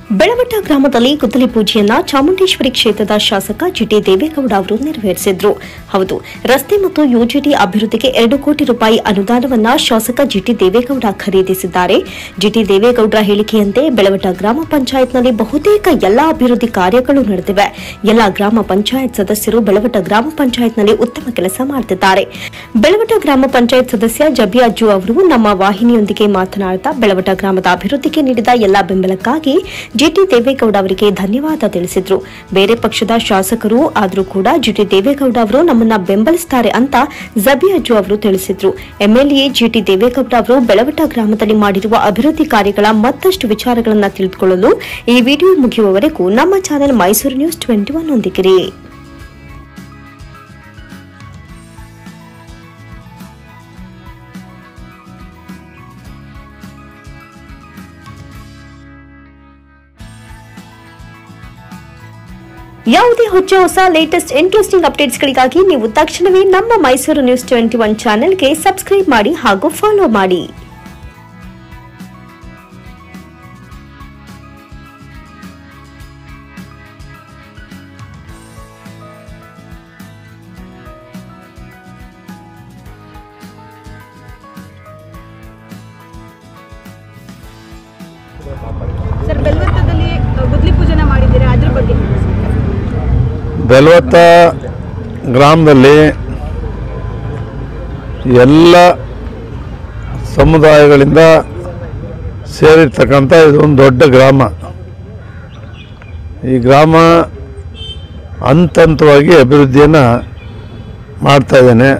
ಬೆಳವಟ್ಟ ಗ್ರಾಮದಲ್ಲಿ ಗುದ್ದಲಿ ಪೂಜೆಯನ್ನ ಚಾಮುಂಡೇಶ್ವರಿ ಕ್ಷೇತ್ರದ ಶಾಸಕ ಜಿಟಿ ದೇವೇಗೌಡ ಅವರು ನೆರವೇರಿಸಿದ್ರು ಹೌದು ರಸ್ತೆ ಮತ್ತು ಯುಜಿಟಿ ಅಭಿವೃದ್ಧಿಗೆ ಎರಡು ಕೋಟಿ ರೂಪಾಯಿ ಅನುದಾನವನ್ನ ಶಾಸಕ ಜಿಟಿ ದೇವೇಗೌಡ ಖರೀದಿಸಿದ್ದಾರೆ ಜಿಟಿ ದೇವೇಗೌಡರ ಹೇಳಿಕೆಯಂತೆ ಬೆಳವಟ್ಟ ಗ್ರಾಮ ಪಂಚಾಯತ್ನಲ್ಲಿ ಬಹುತೇಕ ಎಲ್ಲಾ ಅಭಿವೃದ್ಧಿ ಕಾರ್ಯಗಳು ನಡೆದಿವೆ ಎಲ್ಲಾ ಗ್ರಾಮ ಪಂಚಾಯತ್ ಸದಸ್ಯರು ಬೆಳವಟ್ಟ ಗ್ರಾಮ ಪಂಚಾಯತ್ನಲ್ಲಿ ಉತ್ತಮ ಕೆಲಸ ಮಾಡುತ್ತಿದ್ದಾರೆ ಬೆಳವಟ್ಟ ಗ್ರಾಮ ಪಂಚಾಯತ್ ಸದಸ್ಯ ಜಬಿಯಾಜು ಅವರು ನಮ್ಮ ವಾಹಿನಿಯೊಂದಿಗೆ ಮಾತನಾಡುತ್ತಾ ಬೆಳವಟ್ಟ ಗ್ರಾಮದ ಅಭಿವೃದ್ಧಿಗೆ ನೀಡಿದ ಎಲ್ಲಾ ಬೆಂಬಲಕ್ಕಾಗಿ ಜಿಟಿ ದೇವೇಗೌಡ ಅವರಿಗೆ ಧನ್ಯವಾದ ತಿಳಿಸಿದ್ರು ಬೇರೆ ಪಕ್ಷದ ಶಾಸಕರು ಆದರೂ ಕೂಡ ಜಿಟಿ ದೇವೇಗೌಡ ಅವರು ನಮ್ಮನ್ನ ಬೆಂಬಲಿಸುತ್ತಾರೆ ಅಂತ ಜಬಿಯಾಜು ಅವರು ತಿಳಿಸಿದ್ರು ಎಂಎಲ್ಎ ಜಿಟಿ ದೇವೇಗೌಡ ಅವರು ಬೆಳವಟ್ಟ ಗ್ರಾಮದಲ್ಲಿ ಮಾಡಿರುವ ಅಭಿವೃದ್ಧಿ ಕಾರ್ಯಗಳ ಮತ್ತಷ್ಟು ವಿಚಾರಗಳನ್ನು ತಿಳಿದುಕೊಳ್ಳಲು ಈ ವಿಡಿಯೋ ಮುಗಿಯುವವರೆಗೂ ನಮ್ಮ channel Mysuru news twenty one ಹೊಂದಿಗಿರಿ ಯಾವುದೇ ಹೊಚ್ಚ ಹೊಸ ಲೇಟೆಸ್ಟ್ ಇಂಟ್ರೆಸ್ಟಿಂಗ್ ಅಪ್ಡೇಟ್ಸ್ಗಳಿಗಾಗಿ ನೀವು ತಕ್ಷಣವೇ ನಮ್ಮ ಮೈಸೂರು ನ್ಯೂಸ್ ಟ್ವೆಂಟಿ ಒನ್ ಚಾನೆಲ್ಗೆ ಸಬ್ಸ್ಕ್ರೈಬ್ ಮಾಡಿ ಹಾಗೂ ಫಾಲೋ ಮಾಡಿ ಸರ್ ಬೆಲ್ವತ್ತದಲ್ಲಿ ಅ, ಗುದ್ಲಿ ಪೂಜೆನ ಮಾಡಿದ್ದೀರಾ ಅದ್ರ ಬಗ್ಗೆ ಹೇಳಿ ಸರ್. ಬೆಲ್ವತ್ತ ಗ್ರಾಮದಲ್ಲಿ ಎಲ್ಲ ಸಮುದಾಯಗಳಿಂದ ಸೇರಿರ್ತಕ್ಕಂಥ ಇದೊಂದು ದೊಡ್ಡ ಗ್ರಾಮ ಈ ಗ್ರಾಮ ಹಂತ ಹಂತವಾಗಿ ಅಭಿವೃದ್ಧಿಯನ್ನು ಮಾಡ್ತಾ ಇದ್ದೇನೆ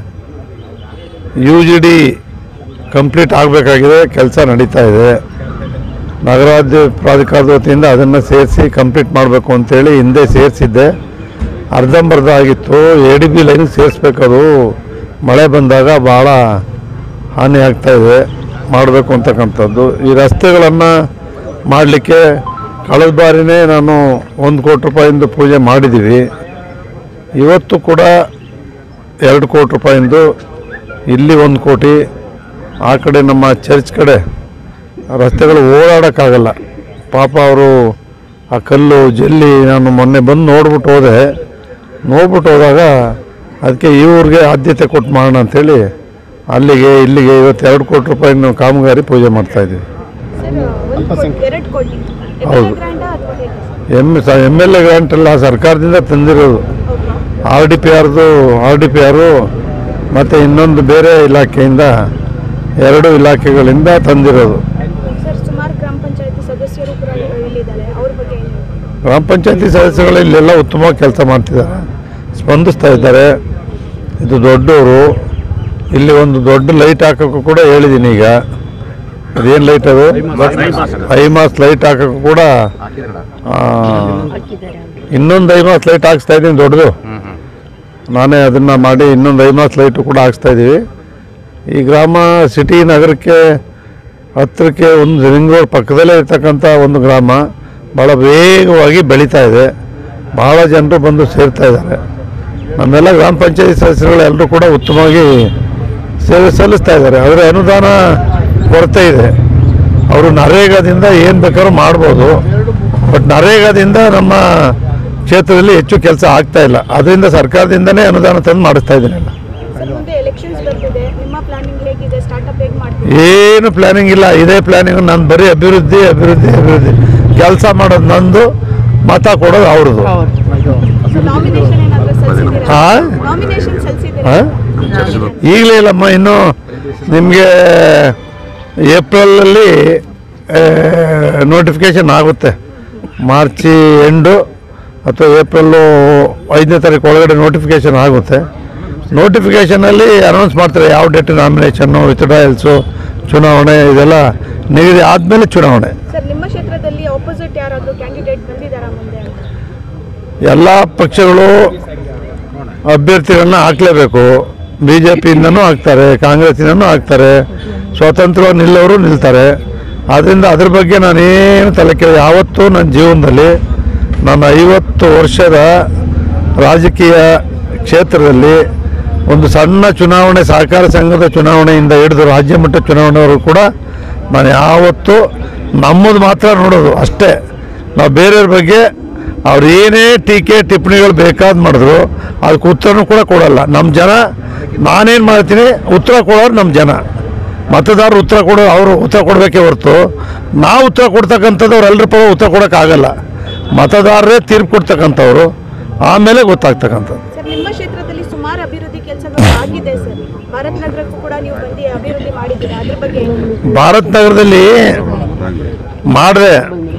ಯು ಜಿ ಡಿ ಕಂಪ್ಲೀಟ್ ಆಗಬೇಕಾಗಿದೆ ಕೆಲಸ ನಡೀತಾ ಇದೆ ನಗರಾಭಿವೃದ್ಧಿ ಪ್ರಾಧಿಕಾರದ ವತಿಯಿಂದ ಅದನ್ನು ಸೇರಿಸಿ ಕಂಪ್ಲೀಟ್ ಮಾಡಬೇಕು ಅಂತೇಳಿ ಹಿಂದೆ ಸೇರಿಸಿದ್ದೆ ಅರ್ಧಂಬರ್ಧ ಆಗಿತ್ತು ಎ ಡಿ ಬಿ ಲೈನ್ ಸೇರಿಸ್ಬೇಕದು ಮಳೆ ಬಂದಾಗ ಭಾಳ ಹಾನಿ ಆಗ್ತಾ ಇದೆ ಮಾಡಬೇಕು ಅಂತಕ್ಕಂಥದ್ದು ಈ ರಸ್ತೆಗಳನ್ನು ಮಾಡಲಿಕ್ಕೆ ಕಳೆದ ಬಾರಿನೇ ನಾನು ಒಂದು ಕೋಟಿ ರೂಪಾಯಿಂದ ಪೂಜೆ ಮಾಡಿದ್ದೀವಿ ಇವತ್ತು ಕೂಡ ಎರಡು ಕೋಟಿ ರೂಪಾಯಿಂದು ಇಲ್ಲಿ ಒಂದು ಕೋಟಿ ಆ ಕಡೆ ನಮ್ಮ ಚರ್ಚ್ ಕಡೆ ರಸ್ತೆಗಳು ಓಡಾಡೋಕ್ಕಾಗಲ್ಲ ಪಾಪ ಅವರು ಆ ಕಲ್ಲು ಜಲ್ಲಿ ನಾನು ಮೊನ್ನೆ ಬಂದು ನೋಡ್ಬಿಟ್ಟು ಹೋದೆ ನೋಡ್ಬಿಟ್ಟು ಹೋದಾಗ ಅದಕ್ಕೆ ಈ ಊರಿಗೆ ಆದ್ಯತೆ ಕೊಟ್ಟು ಮಾಡೋಣ ಅಂಥೇಳಿ ಅಲ್ಲಿಗೆ ಇಲ್ಲಿಗೆ ಇವತ್ತು ಎರಡು ಕೋಟಿ ರೂಪಾಯಿನ ಕಾಮಗಾರಿ ಪೂಜೆ ಮಾಡ್ತಾ ಇದ್ದೀವಿ ಸರ್ ಒಂದು ಕೋಟಿ ಎರಡು ಕೋಟಿ ಹೌದು. ಗ್ರ್ಯಾಂಡ ಅಥವಾ ಹೇಗೆ ಸರ್ ಎಮ್ ಸ ಎಮ್ ಎಲ್ ಎ ಗ್ರಾಂಟ್ ಎಲ್ಲ ಸರ್ಕಾರದಿಂದ ತಂದಿರೋದು ಓಕೆ ಆರ್ ಡಿ ಪಿ ಆರ್ದು ಆರ್ ಡಿ ಪಿ ಆರು ಮತ್ತು ಇನ್ನೊಂದು ಬೇರೆ ಇಲಾಖೆಯಿಂದ ಎರಡು ಇಲಾಖೆಗಳಿಂದ ತಂದಿರೋದು ಸರ್ ಸುಮಾರು ಗ್ರಾಮ ಪಂಚಾಯತಿ ಸದಸ್ಯರು ಕೂಡ ಇಲ್ಲಿದ್ದಾರೆ ಅವ್ರ ಬಗ್ಗೆ ಏನು ಹೇಳ್ತೀರಾ? ಗ್ರಾಮ ಪಂಚಾಯತಿ ಸದಸ್ಯಗಳು ಇಲ್ಲೆಲ್ಲ ಉತ್ತಮವಾಗಿ ಕೆಲಸ ಮಾಡ್ತಿದ್ದಾರೆ ಸ್ಪಂದಿಸ್ತಾ ಇದ್ದಾರೆ ಇದು ದೊಡ್ಡವರು ಇಲ್ಲಿ ಒಂದು ದೊಡ್ಡ ಲೈಟ್ ಹಾಕೋಕ್ಕೂ ಕೂಡ ಹೇಳಿದ್ದೀನಿ ಈಗ ಅದೇನು ಲೈಟ್ ಅದು ಐಮಾಸ್ ಲೈಟ್ ಹಾಕೋಕ್ಕೂ ಕೂಡ ಆ, ಇನ್ನೊಂದು ಐಮಾಸ್ ಲೈಟ್ ಹಾಕ್ಸ್ತಾ ಇದ್ದೀನಿ ದೊಡ್ಡದು ನಾನೇ ಅದನ್ನು ಮಾಡಿ ಇನ್ನೊಂದು ಐಮಾಸ್ ಲೈಟು ಕೂಡ ಹಾಕ್ಸ್ತಾ ಇದ್ದೀವಿ ಈ ಗ್ರಾಮ ಸಿಟಿ ನಗರಕ್ಕೆ ಹತ್ತಿರಕ್ಕೆ ಒಂದು ರಿಂಗ್ ರೋಡ್ ಪಕ್ಕದಲ್ಲೇ ಇರ್ತಕ್ಕಂಥ ಒಂದು ಗ್ರಾಮ ಭಾಳ ವೇಗವಾಗಿ ಬೆಳೀತಾ ಇದೆ ಭಾಳ ಜನರು ಬಂದು ಸೇರ್ತಾ ಇದ್ದಾರೆ ನಮ್ಮೆಲ್ಲ ಗ್ರಾಮ ಪಂಚಾಯತಿ ಸದಸ್ಯರುಗಳು ಎಲ್ಲರೂ ಕೂಡ ಉತ್ತಮವಾಗಿ ಸೇವೆ ಸಲ್ಲಿಸ್ತಾ ಇದ್ದಾರೆ ಆದರೆ ಅನುದಾನ ಕೊರತೆ ಇದೆ ಅವರು ನರೇಗಾದಿಂದ ಏನು ಬೇಕಾದ್ರೂ ಮಾಡ್ಬೋದು ಬಟ್ ನರೇಗಾದಿಂದ ನಮ್ಮ ಕ್ಷೇತ್ರದಲ್ಲಿ ಹೆಚ್ಚು ಕೆಲಸ ಆಗ್ತಾ ಇಲ್ಲ ಅದರಿಂದ ಸರ್ಕಾರದಿಂದನೇ ಅನುದಾನ ತಂದು ಮಾಡಿಸ್ತಾ ಇದ್ದೀನಿ ಎಲ್ಲ ಸರ್ ಮುಂದೆ ಎಲೆಕ್ಷನ್ಸ್ ಬರ್ತಿದೆ ನಿಮ್ಮ ಪ್ಲಾನಿಂಗ್ ಹೇಗಿದೆ ಸ್ಟಾರ್ಟ್ಅಪ್ ಹೇಗೆ ಮಾಡ್ತೀವಿ ಏನು ಪ್ಲಾನಿಂಗ್ ಇಲ್ಲ ಇದೇ ಪ್ಲಾನಿಂಗ್ ನಾನು ಬರೀ ಅಭಿವೃದ್ಧಿ ಅಭಿವೃದ್ಧಿ ಅಭಿವೃದ್ಧಿ ಕೆಲಸ ಮಾಡೋದು ನಂದು ಮತ ಕೊಡೋದು ಅವ್ರದ್ದು ನಾಮಿನೇಷನ್ ಏನಾದರೂ ಸಲ್ಲಿಸಿದ್ದೀರಾ ಹಾ? ನಾಮಿನೇಷನ್ ಸಲ್ಲಿಸಿದ್ದೀರಾ ಹಾ? ಈಗಲೇ ಇಲ್ಲಮ್ಮ ಇನ್ನು ನಿಮಗೆ ಏಪ್ರಿಲಲ್ಲಿ ನೋಟಿಫಿಕೇಷನ್ ಆಗುತ್ತೆ ಮಾರ್ಚಿ ಎಂಡು ಅಥವಾ ಏಪ್ರಿಲ್ಲು ಐದನೇ ತಾರೀಕು ಒಳಗಡೆ ನೋಟಿಫಿಕೇಷನ್ ಆಗುತ್ತೆ ನೋಟಿಫಿಕೇಷನಲ್ಲಿ ಅನೌನ್ಸ್ ಮಾಡ್ತಾರೆ ಯಾವ ಡೇಟ್ ನಾಮಿನೇಷನ್ನು ವಿತ್ಡ್ರಾಯಲ್ಸು ಚುನಾವಣೆ ಇದೆಲ್ಲ ನಿಗದಿ ಆದಮೇಲೆ ಚುನಾವಣೆ ಸರ್ ನಿಮ್ಮ ಕ್ಷೇತ್ರದಲ್ಲಿ ಆಪೋಸಿಟ್ ಯಾರಾದರೂ ಕ್ಯಾಂಡಿಡೇಟ್ ಬಂದಿದ್ದಾರಾ ಮುಂದೆ ಎಲ್ಲ ಪಕ್ಷಗಳು ಅಭ್ಯರ್ಥಿಗಳನ್ನ ಹಾಕ್ಲೇಬೇಕು ಬಿ ಜೆ ಪಿಯಿಂದನೂ ಹಾಕ್ತಾರೆ ಕಾಂಗ್ರೆಸ್ಸಿಂದನೂ ಹಾಕ್ತಾರೆ ಸ್ವತಂತ್ರವಾಗಿ ನಿಲ್ಲೋರು ನಿಲ್ತಾರೆ ಆದ್ದರಿಂದ ಅದ್ರ ಬಗ್ಗೆ ನಾನೇನು ತಲೆ ಕೆಳ ಯಾವತ್ತೂ ನನ್ನ ಜೀವನದಲ್ಲಿ ನನ್ನ ಐವತ್ತು ವರ್ಷದ ರಾಜಕೀಯ ಕ್ಷೇತ್ರದಲ್ಲಿ ಒಂದು ಸಣ್ಣ ಚುನಾವಣೆ ಸಹಕಾರ ಸಂಘದ ಚುನಾವಣೆಯಿಂದ ಹಿಡಿದು ರಾಜ್ಯ ಮಟ್ಟ ಚುನಾವಣೆವರೆಗೂ ಕೂಡ ನಾನು ಯಾವತ್ತೂ ನಮ್ಮದು ಮಾತ್ರ ನೋಡೋದು ಅಷ್ಟೇ ನಾವು ಬೇರೆಯವ್ರ ಬಗ್ಗೆ ಅವ್ರು ಏನೇ ಟೀಕೆ ಟಿಪ್ಪಣಿಗಳು ಬೇಕಾದ್ ಮಾಡಿದ್ರು ಅದಕ್ಕೆ ಉತ್ತರನೂ ಕೂಡ ಕೊಡಲ್ಲ ನಮ್ಮ ಜನ ನಾನೇನು ಮಾಡ್ತೀನಿ ಉತ್ತರ ಕೊಡೋರು ನಮ್ಮ ಜನ ಮತದಾರರು ಉತ್ತರ ಕೊಡೋ ಅವರು ಉತ್ತರ ಕೊಡಬೇಕೇ ಹೊರತು ನಾವು ಉತ್ತರ ಕೊಡ್ತಕ್ಕಂಥದ್ದು ಅವ್ರು ಎಲ್ಲರ ಪರ ಉತ್ತರ ಕೊಡೋಕ್ಕಾಗಲ್ಲ ಮತದಾರರೇ ತೀರ್ಪು ಕೊಡ್ತಕ್ಕಂಥವ್ರು ಆಮೇಲೆ ಗೊತ್ತಾಗ್ತಕ್ಕಂಥದ್ದು ಸರ್ ನಿಮ್ಮ ಕ್ಷೇತ್ರದಲ್ಲಿ ಸುಮಾರು ಅಭಿವೃದ್ಧಿ ಕೆಲಸಗಳು ಆಗಿದೆ ಸರ್ ಭಾರತ್ ನಗರಕ್ಕೂ ಕೂಡ ನೀವು ಬಂದು ಅಭಿವೃದ್ಧಿ ಮಾಡಿದ್ದೀರಾ ಅದ್ರ ಬಗ್ಗೆ ಏನು? ಭಾರತ್ ನಗರದಲ್ಲಿ ಮಾಡಿದೆ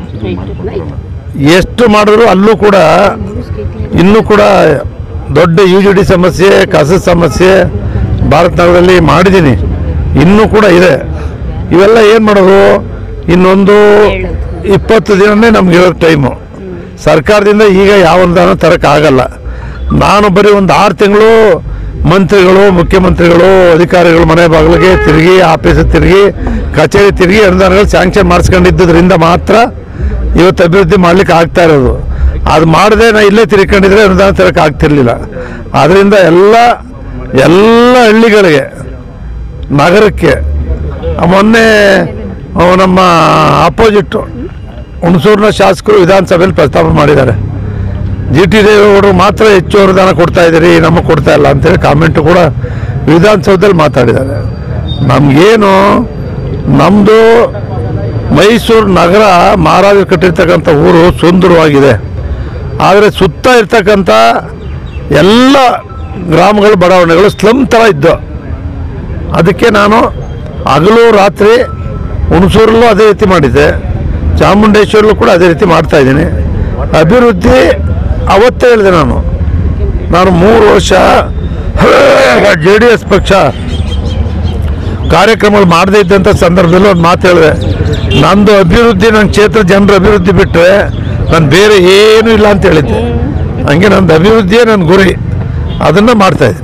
ಎಷ್ಟು ಮಾಡಿದ್ರು ಅಲ್ಲೂ ಕೂಡ ಇನ್ನೂ ಕೂಡ ದೊಡ್ಡ ಯು ಜಿ ಡಿ ಸಮಸ್ಯೆ ಕಸದ ಸಮಸ್ಯೆ ಭಾರತ್ ನಗರದಲ್ಲಿ ಮಾಡಿದ್ದೀನಿ ಇನ್ನೂ ಕೂಡ ಇದೆ ಇವೆಲ್ಲ ಏನು ಮಾಡೋದು ಇನ್ನೊಂದು ಇಪ್ಪತ್ತು ದಿನನೇ ನಮ್ಗೆ ಇರೋ ಟೈಮು ಸರ್ಕಾರದಿಂದ ಈಗ ಯಾವ ಅನುದಾನ ತರೋಕ್ಕಾಗಲ್ಲ ನಾನು ಬರೀ ಒಂದು ಆರು ತಿಂಗಳು ಮಂತ್ರಿಗಳು ಮುಖ್ಯಮಂತ್ರಿಗಳು ಅಧಿಕಾರಿಗಳು ಮನೆ ಬಾಗಿಲಿಗೆ ತಿರುಗಿ ಆಫೀಸ್ ತಿರುಗಿ ಕಚೇರಿ ತಿರುಗಿ ಅನುದಾನಗಳು ಸ್ಯಾಂಕ್ಷನ್ ಮಾಡಿಸ್ಕೊಂಡಿದ್ದರಿಂದ ಮಾತ್ರ ಇವತ್ತು ಅಭಿವೃದ್ಧಿ ಮಾಡ್ಲಿಕ್ಕೆ ಆಗ್ತಾ ಇರೋದು ಅದು ಮಾಡದೆ ನಾ ಇಲ್ಲೇ ತಿರ್ಕೊಂಡಿದ್ರೆ ಅನುದಾನ ತರಕ್ಕೆ ಆಗ್ತಿರ್ಲಿಲ್ಲ ಅದರಿಂದ ಎಲ್ಲ ಎಲ್ಲ ಹಳ್ಳಿಗಳಿಗೆ ನಗರಕ್ಕೆ ಮೊನ್ನೆ ಅವ ನಮ್ಮ ಅಪೋಸಿಟ್ ಹುಣಸೂರಿನ ಶಾಸಕರು ವಿಧಾನಸಭೆಯಲ್ಲಿ ಪ್ರಸ್ತಾಪ ಮಾಡಿದ್ದಾರೆ ಜಿ ಟಿ ದೇವೇಗೌಡರು ಮಾತ್ರ ಹೆಚ್ಚು ಅನುದಾನ ಕೊಡ್ತಾ ಇದ್ದೀರಿ ನಮಗೆ ಕೊಡ್ತಾ ಇಲ್ಲ ಅಂತೇಳಿ ಕಾಮೆಂಟು ಕೂಡ ವಿಧಾನಸೌಧದಲ್ಲಿ ಮಾತಾಡಿದ್ದಾರೆ ನಮಗೇನು ನಮ್ಮದು ಮೈಸೂರು ನಗರ ಮಹಾರಾಜರು ಕಟ್ಟಿರ್ತಕ್ಕಂಥ ಊರು ಸುಂದರವಾಗಿದೆ ಆದರೆ ಸುತ್ತ ಇರ್ತಕ್ಕಂಥ ಎಲ್ಲ ಗ್ರಾಮಗಳು ಬಡಾವಣೆಗಳು ಸ್ಲಮ್ ಥರ ಇದ್ದು ಅದಕ್ಕೆ ನಾನು ಹಗಲು ರಾತ್ರಿ ಹುಣಸೂರಲ್ಲೂ ಅದೇ ರೀತಿ ಮಾಡಿದ್ದೆ ಚಾಮುಂಡೇಶ್ವರಲ್ಲೂ ಕೂಡ ಅದೇ ರೀತಿ ಮಾಡ್ತಾ ಇದ್ದೀನಿ ಅಭಿವೃದ್ಧಿ ಅವತ್ತೇ ಹೇಳಿದೆ ನಾನು ನಾನು ಮೂರು ವರ್ಷ ಜೆ ಡಿ ಎಸ್ ಪಕ್ಷ ಕಾರ್ಯಕ್ರಮಗಳು ಮಾಡದೇ ಇದ್ದಂಥ ಸಂದರ್ಭದಲ್ಲಿ ಒಂದು ಮಾತು ಹೇಳಿದೆ ನಂದು ಅಭಿವೃದ್ಧಿ ನನ್ನ ಕ್ಷೇತ್ರ ಜನರ ಅಭಿವೃದ್ಧಿ ಬಿಟ್ಟರೆ ನಾನು ಬೇರೆ ಏನೂ ಇಲ್ಲ ಅಂತ ಹೇಳಿದ್ದೆ ಹಂಗೆ ನಂದು ಅಭಿವೃದ್ಧಿಯೇ ನನ್ನ ಗುರಿ ಅದನ್ನು ಮಾಡ್ತಾ ಇದ್ದೀನಿ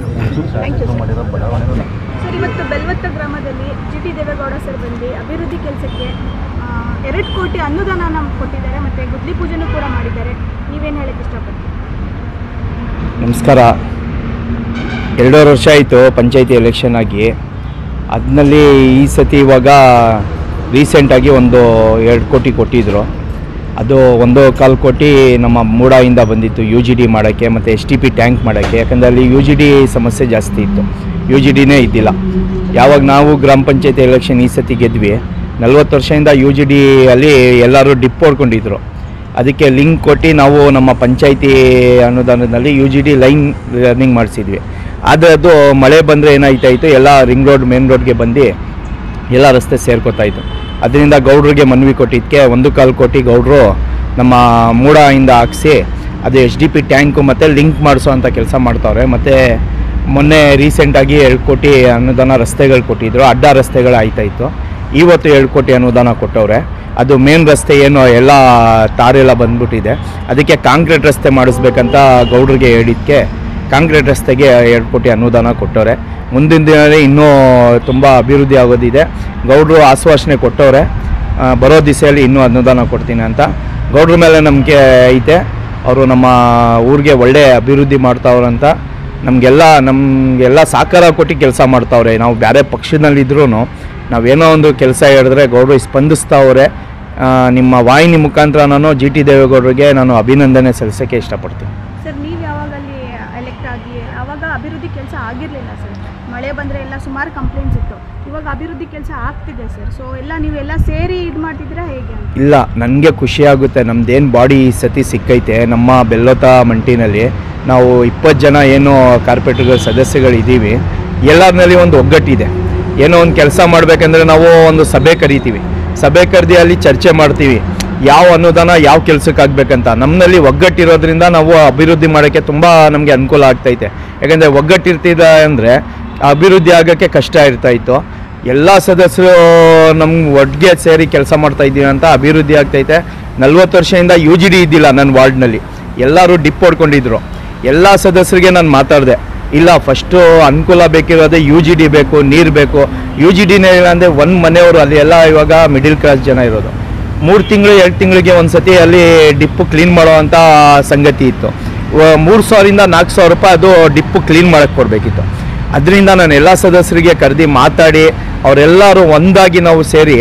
ಸರ್ ಇವತ್ತು ಬೆಲ್ವತ್ತ ಗ್ರಾಮದಲ್ಲಿ ಜಿ ಟಿ ದೇವೇಗೌಡ ಸರ್ ಬಂದು ಅಭಿವೃದ್ಧಿ ಕೆಲಸಕ್ಕೆ ಎರಡು ಕೋಟಿ ಅನುದಾನ ಕೊಟ್ಟಿದ್ದಾರೆ ಮತ್ತೆ ಗುದ್ಲಿ ಪೂಜೆನೂ ಕೂಡ ಮಾಡಿದ್ದಾರೆ ನೀವೇನು ಹೇಳಕ್ಕೆ ಇಷ್ಟಪಡ್ತೀರಿ ನಮಸ್ಕಾರ ಎರಡೂವರೆ ವರ್ಷ ಆಯಿತು ಪಂಚಾಯತಿ ಎಲೆಕ್ಷನ್ ಆಗಿ ಅದರಲ್ಲಿ ಈ ಸತಿ ಇವಾಗ ರೀಸೆಂಟಾಗಿ ಒಂದು ಎರಡು ಕೋಟಿ ಕೊಟ್ಟಿದ್ದರು ಅದು ಒಂದು ಕಾಲು ಕೋಟಿ ನಮ್ಮ ಮೂಡಾಯಿಂದ ಬಂದಿತ್ತು ಯು ಜಿ ಡಿ ಮಾಡೋಕ್ಕೆ ಮತ್ತು ಎಸ್ ಟಿ ಪಿ ಟ್ಯಾಂಕ್ ಮಾಡೋಕ್ಕೆ ಯಾಕಂದರೆ ಅಲ್ಲಿ ಯು ಜಿ ಡಿ ಸಮಸ್ಯೆ ಜಾಸ್ತಿ ಇತ್ತು ಯು ಜಿ ಡಿನೇ ಇದ್ದಿಲ್ಲ ಯಾವಾಗ ನಾವು ಗ್ರಾಮ ಪಂಚಾಯತಿ ಎಲೆಕ್ಷನ್ ಈ ಸತಿ ಗೆದ್ವಿ ನಲ್ವತ್ತು ವರ್ಷದಿಂದ ಯು ಜಿ ಡಿ ಅಲ್ಲಿ ಎಲ್ಲರೂ ಡಿಪ್ ಹೊಡ್ಕೊಂಡಿದ್ರು ಅದಕ್ಕೆ ಲಿಂಕ್ ಕೊಟ್ಟು ನಾವು ನಮ್ಮ ಪಂಚಾಯತಿ ಅನುದಾನದಲ್ಲಿ U G D line running ಮಾಡಿಸಿದ್ವಿ ಆದರೆ ಅದು ಮಳೆ ಬಂದರೆ ಏನಾಯ್ತಾಯಿತು ಎಲ್ಲ ರಿಂಗ್ ರೋಡ್ ಮೇನ್ ರೋಡ್ಗೆ ಬಂದು ಎಲ್ಲ ರಸ್ತೆ ಸೇರ್ಕೋತಾಯಿತ್ತು ಅದರಿಂದ ಗೌಡ್ರಿಗೆ ಮನವಿ ಕೊಟ್ಟಿದ್ದಕ್ಕೆ ಒಂದು ಕಾಲು ಕೋಟಿ ಗೌಡ್ರು ನಮ್ಮ ಮೂಡಾಯಿಂದ ಹಾಕ್ಸಿ ಅದು ಎಚ್ ಡಿ ಪಿ ಟ್ಯಾಂಕು ಮತ್ತು ಲಿಂಕ್ ಮಾಡಿಸೋ ಅಂಥ ಕೆಲಸ ಮಾಡ್ತಾವ್ರೆ ಮತ್ತು ಮೊನ್ನೆ ರೀಸೆಂಟಾಗಿ ಎರಡು ಕೋಟಿ ಅನುದಾನ ರಸ್ತೆಗಳು ಕೊಟ್ಟಿದ್ರು ಅಡ್ಡ ರಸ್ತೆಗಳು ಆಯ್ತಾಯಿತ್ತು ಇವತ್ತು ಎರಡು ಕೋಟಿ ಅನುದಾನ ಕೊಟ್ಟವ್ರೆ ಅದು ಮೇನ್ ರಸ್ತೆ ಏನು ಎಲ್ಲ ತಾರೆಲ್ಲ ಬಂದ್ಬಿಟ್ಟಿದೆ ಅದಕ್ಕೆ ಕಾಂಕ್ರೀಟ್ ರಸ್ತೆ ಮಾಡಿಸ್ಬೇಕಂತ ಗೌಡ್ರಿಗೆ ಹೇಳಿದ್ದಕ್ಕೆ ಕಾಂಕ್ರೀಟ್ ರಸ್ತೆಗೆ ಎರಡು ಕೋಟಿ ಅನುದಾನ ಕೊಟ್ಟವ್ರೆ ಮುಂದಿನ ದಿನದಲ್ಲಿ ಇನ್ನೂ ತುಂಬ ಅಭಿವೃದ್ಧಿ ಆಗೋದಿದೆ ಗೌಡ್ರು ಆಶ್ವಾಸನೆ ಕೊಟ್ಟವ್ರೆ ಆ, ಬರೋ ದಿಸೆಯಲ್ಲಿ ಇನ್ನೂ ಅನುದಾನ ಕೊಡ್ತೀನಿ ಅಂತ ಗೌಡ್ರ ಮೇಲೆ ನಂಬಿಕೆ ಐತೆ ಅವರು ನಮ್ಮ ಊರಿಗೆ ಒಳ್ಳೆ ಅಭಿವೃದ್ಧಿ ಮಾಡ್ತಾವ್ರಂತ ನಮಗೆಲ್ಲ ನಮಗೆಲ್ಲ ಸಾಕಾರ ಕೊಟ್ಟು ಕೆಲಸ ಮಾಡ್ತಾವ್ರೆ ನಾವು ಬೇರೆ ಪಕ್ಷದಲ್ಲಿದ್ರೂ ನಾವೇನೋ ಒಂದು ಕೆಲಸ ಹೇಳಿದ್ರೆ ಗೌಡ್ರು ಸ್ಪಂದಿಸ್ತಾವ್ರೆ ಆ, ನಿಮ್ಮ ವಾಹಿನಿ ಮುಖಾಂತರ ನಾನು ಜಿ ಟಿ ದೇವೇಗೌಡರಿಗೆ ನಾನು ಅಭಿನಂದನೆ ಸಲ್ಲಿಸೋಕ್ಕೆ ಇಷ್ಟಪಡ್ತೀನಿ ಸರ್ ನೀವು ಯಾವಾಗ ಅಲ್ಲಿ ಎಲೆಕ್ಟ್ ಆಗಿ ಆವಾಗ ಅಭಿವೃದ್ಧಿ ಕೆಲಸ ಆಗಿರಲಿಲ್ಲ ಸರ್ ಮಳೆ ಬಂದರೆ ಎಲ್ಲ ಸುಮಾರು ಕಂಪ್ಲೇಂಟ್ಸ್ ಇತ್ತು ಇವಾಗ ಅಭಿವೃದ್ಧಿ ಕೆಲಸ ಆಗ್ತಿದೆ ಸರ್ ಸೊ ಎಲ್ಲ ನೀವೆಲ್ಲ ಸೇರಿ ಇದು ಮಾಡ್ತಿದ್ದೀರಾ ಹೇಗೆ ಅಂತ ಇಲ್ಲ ನನಗೆ ಖುಷಿಯಾಗುತ್ತೆ ನಮ್ದೇನು ಬಾಡಿ ಈ ಸತಿ ಸಿಕ್ಕೈತೆ ನಮ್ಮ ಬೆಲ್ಲೋತ ಮಂಟಿನಲ್ಲಿ ನಾವು ಇಪ್ಪತ್ತು ಜನ ಏನು ಕಾರ್ಪೊರೇಟರ್ಗಳ ಸದಸ್ಯಗಳಿದ್ದೀವಿ ಎಲ್ಲರಲ್ಲಿ ಒಂದು ಒಗ್ಗಟ್ಟಿದೆ ಏನೋ ಒಂದು ಕೆಲಸ ಮಾಡಬೇಕಂದ್ರೆ ನಾವು ಒಂದು ಸಭೆ ಕರಿತೀವಿ ಸಭೆ ಕರೆದಿ ಅಲ್ಲಿ ಚರ್ಚೆ ಮಾಡ್ತೀವಿ ಯಾವ ಅನುದಾನ ಯಾವ ಕೆಲಸಕ್ಕೆ ಆಗ್ಬೇಕಂತ ನಮ್ಮಲ್ಲಿ ಒಗ್ಗಟ್ಟಿರೋದ್ರಿಂದ ನಾವು ಅಭಿವೃದ್ಧಿ ಮಾಡೋಕ್ಕೆ ತುಂಬ ನಮಗೆ ಅನುಕೂಲ ಆಗ್ತೈತೆ ಯಾಕಂದರೆ ಒಗ್ಗಟ್ಟಿರ್ತಿದೆ ಅಂದರೆ ಅಭಿವೃದ್ಧಿ ಆಗೋಕ್ಕೆ ಕಷ್ಟ ಇರ್ತಾಯಿತ್ತು ಎಲ್ಲ ಸದಸ್ಯರು ನಮ್ಗೆ ಒಟ್ಟಿಗೆ ಸೇರಿ ಕೆಲಸ ಮಾಡ್ತಾ ಇದ್ದೀವಿ ಅಂತ ಅಭಿವೃದ್ಧಿ ಆಗ್ತೈತೆ ನಲ್ವತ್ತು ವರ್ಷದಿಂದ ಯು ಜಿ ಡಿ ಇದ್ದಿಲ್ಲ ನನ್ನ ವಾರ್ಡ್ನಲ್ಲಿ ಎಲ್ಲರೂ ಡಿಪ್ ಹೊಡ್ಕೊಂಡಿದ್ರು ಎಲ್ಲ ಸದಸ್ಯರಿಗೆ ನಾನು ಮಾತಾಡಿದೆ ಇಲ್ಲ ಫಸ್ಟು ಅನುಕೂಲ ಬೇಕಿರೋದೇ ಯು ಜಿ ಡಿ ಬೇಕು ನೀರು ಬೇಕು ಯು ಜಿ ಡಿನೇ ಇಲ್ಲ ಅಂದರೆ ಒಂದು ಮನೆಯವರು ಅಲ್ಲಿ ಎಲ್ಲ ಇವಾಗ ಮಿಡಿಲ್ ಕ್ಲಾಸ್ ಜನ ಇರೋದು ಮೂರು ತಿಂಗಳು ಎರಡು ತಿಂಗಳಿಗೆ ಒಂದು ಸತಿ ಅಲ್ಲಿ ಡಿಪ್ಪು ಕ್ಲೀನ್ ಮಾಡೋ ಅಂಥ ಸಂಗತಿ ಇತ್ತು ಮೂರು ಸಾವಿರದಿಂದ ನಾಲ್ಕು ಸಾವಿರ ರೂಪಾಯಿ ಅದು ಡಿಪ್ಪು ಕ್ಲೀನ್ ಮಾಡೋಕ್ಕೆ ಕೊಡಬೇಕಿತ್ತು ಅದರಿಂದ ನಾನು ಎಲ್ಲ ಸದಸ್ಯರಿಗೆ ಕರೆದಿ ಮಾತಾಡಿ ಅವರೆಲ್ಲರೂ ಒಂದಾಗಿ ನಾವು ಸೇರಿ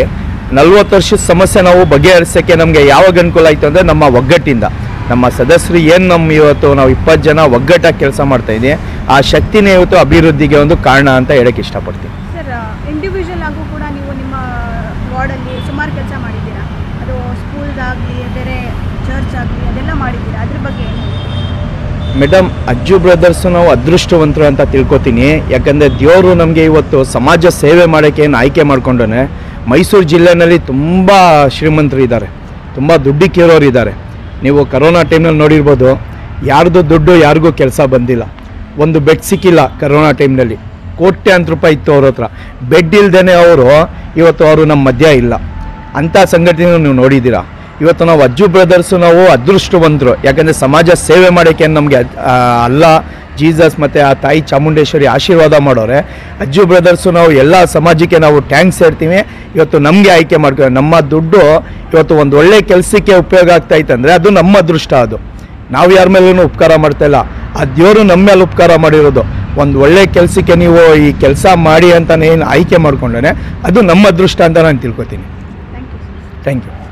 ನಲ್ವತ್ತು ವರ್ಷದ ಸಮಸ್ಯೆ ನಾವು ಬಗೆಹರಿಸೋಕ್ಕೆ ನಮಗೆ ಯಾವಾಗ ಅನುಕೂಲ ಆಯಿತು ಅಂದರೆ ನಮ್ಮ ಒಗ್ಗಟ್ಟಿಂದ ನಮ್ಮ ಸದಸ್ಯರು ಏನು ನಮ್ಮ ಇವತ್ತು ನಾವು ಇಪ್ಪತ್ತು ಜನ ಒಗ್ಗಟ್ಟಾಗಿ ಕೆಲಸ ಮಾಡ್ತಾ ಇದ್ದೀವಿ ಆ ಶಕ್ತಿನೇ ಇವತ್ತು ಅಭಿವೃದ್ಧಿಗೆ ಒಂದು ಕಾರಣ ಅಂತ ಹೇಳಕ್ಕೆ ಇಷ್ಟಪಡ್ತೀನಿ ಸರ್ ಇಂಡಿವಿಜುವಲ್ ಆಗೂ ಕೂಡ ನೀವು ನಿಮ್ಮ ವಾರ್ಡಲ್ಲಿ ಸುಮಾರು ಕೆಲಸ ಮಾಡಿದ್ದೀರಾ ಅದು ಸ್ಕೂಲ್ದಾಗಲಿ ಬೇರೆ ಚರ್ಚ್ ಆಗಲಿ ಅದೆಲ್ಲ ಮಾಡಿದ್ದೀರಾ ಅದ್ರ ಬಗ್ಗೆ ಏನು ಮೇಡಮ್ ಅಜ್ಜು ಬ್ರದರ್ಸು ನಾವು ಅದೃಷ್ಟವಂತರು ಅಂತ ತಿಳ್ಕೊತೀನಿ ಯಾಕಂದರೆ ದೇವರು ನಮಗೆ ಇವತ್ತು ಸಮಾಜ ಸೇವೆ ಮಾಡೋಕ್ಕೆ ಏನು ಆಯ್ಕೆ ಮಾಡ್ಕೊಂಡೇ ಮೈಸೂರು ಜಿಲ್ಲೆನಲ್ಲಿ ತುಂಬ ಶ್ರೀಮಂತರು ಇದ್ದಾರೆ ತುಂಬ ದುಡ್ಡಿಕ್ಕಿರೋರು ಇದ್ದಾರೆ ನೀವು ಕರೋನಾ ಟೈಮ್ನಲ್ಲಿ ನೋಡಿರ್ಬೋದು ಯಾರ್ದು ದುಡ್ಡು ಯಾರಿಗೂ ಕೆಲಸ ಬಂದಿಲ್ಲ ಒಂದು ಬೆಡ್ ಸಿಕ್ಕಿಲ್ಲ ಕರೋನಾ ಟೈಮ್ನಲ್ಲಿ ಕೋಟ್ಯಾಂತರ ರೂಪಾಯಿ ಇತ್ತು ಅವ್ರ ಹತ್ರ ಬೆಡ್ ಇಲ್ದೇ ಅವರು ಇವತ್ತು ಅವರು ನಮ್ಮ ಮಧ್ಯ ಇಲ್ಲ ಅಂಥ ಸಂಘಟನೆ ನೀವು ನೋಡಿದ್ದೀರಾ ಇವತ್ತು ನಾವು ಅಜ್ಜು ಬ್ರದರ್ಸು ನಾವು ಅದೃಷ್ಟವಂತರು ಯಾಕಂದರೆ ಸಮಾಜ ಸೇವೆ ಮಾಡೋಕ್ಕೆ ನಮಗೆ ಅಲ್ಲ ಜೀಸಸ್ ಮತ್ತು ಆ ತಾಯಿ ಚಾಮುಂಡೇಶ್ವರಿ ಆಶೀರ್ವಾದ ಮಾಡೋರೆ ಅಜ್ಜು ಬ್ರದರ್ಸು ನಾವು ಎಲ್ಲ ಸಮಾಜಕ್ಕೆ ನಾವು ಟ್ಯಾಂಕ್ಸ್ ಹೇಳ್ತೀವಿ ಇವತ್ತು ನಮಗೆ ಆಯ್ಕೆ ಮಾಡ್ಕೊ ನಮ್ಮ ದುಡ್ಡು ಇವತ್ತು ಒಂದು ಒಳ್ಳೆ ಕೆಲಸಕ್ಕೆ ಉಪಯೋಗ ಆಗ್ತಾ ಇತ್ತಂದರೆ ಅದು ನಮ್ಮ ಅದೃಷ್ಟ ಅದು ನಾವು ಯಾರ ಮೇಲೂ ಉಪಕಾರ ಮಾಡ್ತಾ ಇಲ್ಲ ಆ ದೇವರು ನಮ್ಮ ಮೇಲೆ ಉಪಕಾರ ಮಾಡಿರೋದು ಒಂದು ಒಳ್ಳೆ ಕೆಲಸಕ್ಕೆ ನೀವು ಈ ಕೆಲಸ ಮಾಡಿ ಅಂತ ಏನು ಆಯ್ಕೆ ಮಾಡ್ಕೊಂಡೇ ಅದು ನಮ್ಮ ಅದೃಷ್ಟ ಅಂತ ನಾನು ತಿಳ್ಕೊತೀನಿ thank you sir thank you